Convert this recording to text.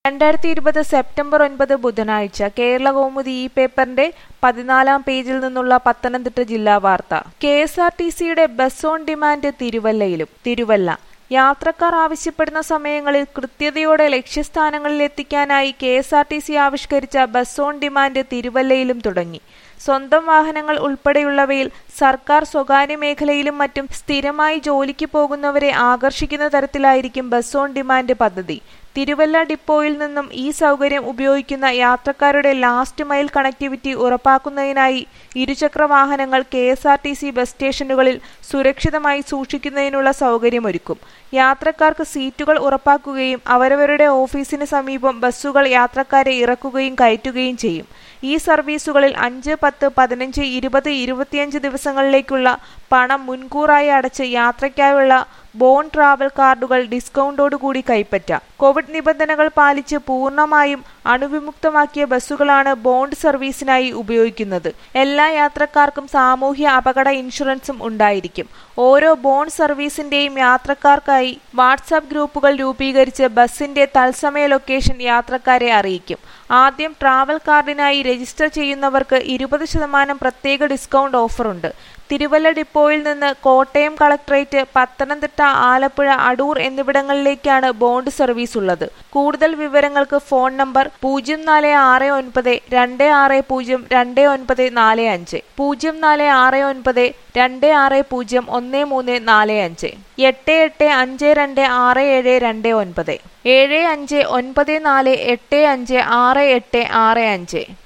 രണ്ടായിരത്തി ഇരുപത് സെപ്റ്റംബർ ഒൻപത് ബുധനാഴ്ച കേരളകൗമുദി ഈ പേപ്പറിന്റെ പതിനാലാം പേജിൽ നിന്നുള്ള പത്തനംതിട്ട ജില്ലാ വാർത്ത കെ എസ് ആർ ടി സിയുടെ ബസ് ഓൺ ഡിമാൻഡ് തിരുവല്ലയിലും തിരുവല്ല യാത്രക്കാർ ആവശ്യപ്പെടുന്ന സമയങ്ങളിൽ കൃത്യതയോടെ ലക്ഷ്യസ്ഥാനങ്ങളിൽ എത്തിക്കാനായി K S R T C ആവിഷ്കരിച്ച ബസ് ഓൺ ഡിമാൻഡ് തിരുവല്ലയിലും തുടങ്ങി സ്വന്തം വാഹനങ്ങൾ ഉൾപ്പെടെയുള്ളവയിൽ സർക്കാർ സ്വകാര്യ മേഖലയിലും മറ്റും സ്ഥിരമായി ജോലിക്ക് പോകുന്നവരെ ആകർഷിക്കുന്ന തരത്തിലായിരിക്കും ബസ് ഓൺ ഡിമാൻഡ് പദ്ധതി തിരുവല്ല ഡിപ്പോയിൽ നിന്നും ഈ സൗകര്യം ഉപയോഗിക്കുന്ന യാത്രക്കാരുടെ ലാസ്റ്റ് മൈൽ കണക്ടിവിറ്റി ഉറപ്പാക്കുന്നതിനായി ഇരുചക്ര വാഹനങ്ങൾ K S R T C bus സ്റ്റേഷനുകളിൽ സുരക്ഷിതമായി സൂക്ഷിക്കുന്നതിനുള്ള സൗകര്യമൊരുക്കും യാത്രക്കാർക്ക് സീറ്റുകൾ ഉറപ്പാക്കുകയും അവരവരുടെ ഓഫീസിന് സമീപം ബസ്സുകൾ യാത്രക്കാരെ ഇറക്കുകയും കയറ്റുകയും ചെയ്യും ഈ സർവീസുകളിൽ അഞ്ച് പത്ത് പതിനഞ്ച് ഇരുപത് ഇരുപത്തിയഞ്ച് ദിവസങ്ങളിലേക്കുള്ള പണം മുൻകൂറായി അടച്ച് യാത്രയ്ക്കായുള്ള ബോൺ ട്രാവൽ കാർഡുകൾ ഡിസ്കൗണ്ടോടുകൂടി കൈപ്പറ്റാം കോവിഡ് നിബന്ധനകൾ പാലിച്ച് പൂർണ്ണമായും അണുവിമുക്തമാക്കിയ ബസ്സുകളാണ് ബോണ്ട് സർവീസിനായി ഉപയോഗിക്കുന്നത് എല്ലാ യാത്രക്കാർക്കും സാമൂഹ്യ അപകട ഇൻഷുറൻസും ഉണ്ടായിരിക്കും ഓരോ ബോണ്ട് സർവീസിന്റെയും യാത്രക്കാർക്കായി വാട്സാപ്പ് ഗ്രൂപ്പുകൾ രൂപീകരിച്ച് ബസിന്റെ തത്സമയ ലൊക്കേഷൻ യാത്രക്കാരെ അറിയിക്കും ആദ്യം ട്രാവൽ കാർഡിനായി രജിസ്റ്റർ ചെയ്യുന്നവർക്ക് ഇരുപത് ശതമാനം പ്രത്യേക ഡിസ്കൗണ്ട് ഓഫറുണ്ട് തിരുവല്ല ഡിപ്പോയിൽ നിന്ന് കോട്ടയം കളക്ടറേറ്റ് പത്തനംതിട്ട ആലപ്പുഴ അടൂർ എന്നിവിടങ്ങളിലേക്കാണ് ബോണ്ട് സർവീസ് ഉള്ളത് കൂടുതൽ വിവരങ്ങൾക്ക് ഫോൺ നമ്പർ പൂജ്യം നാല് ആറ് ഒൻപത് രണ്ട് ആറ് പൂജ്യം രണ്ട് ഒൻപത് നാല് അഞ്ച് പൂജ്യം നാല് ആറ് ഒൻപത് രണ്ട് ആറ് പൂജ്യം ഒന്ന് മൂന്ന് നാല് അഞ്ച് എട്ട് എട്ട് അഞ്ച് രണ്ട് ആറ് ഏഴ് രണ്ട് ഒൻപത് ഏഴ് അഞ്ച് ഒൻപത് നാല് എട്ട് അഞ്ച് ആറ് എട്ട് ആറ് അഞ്ച്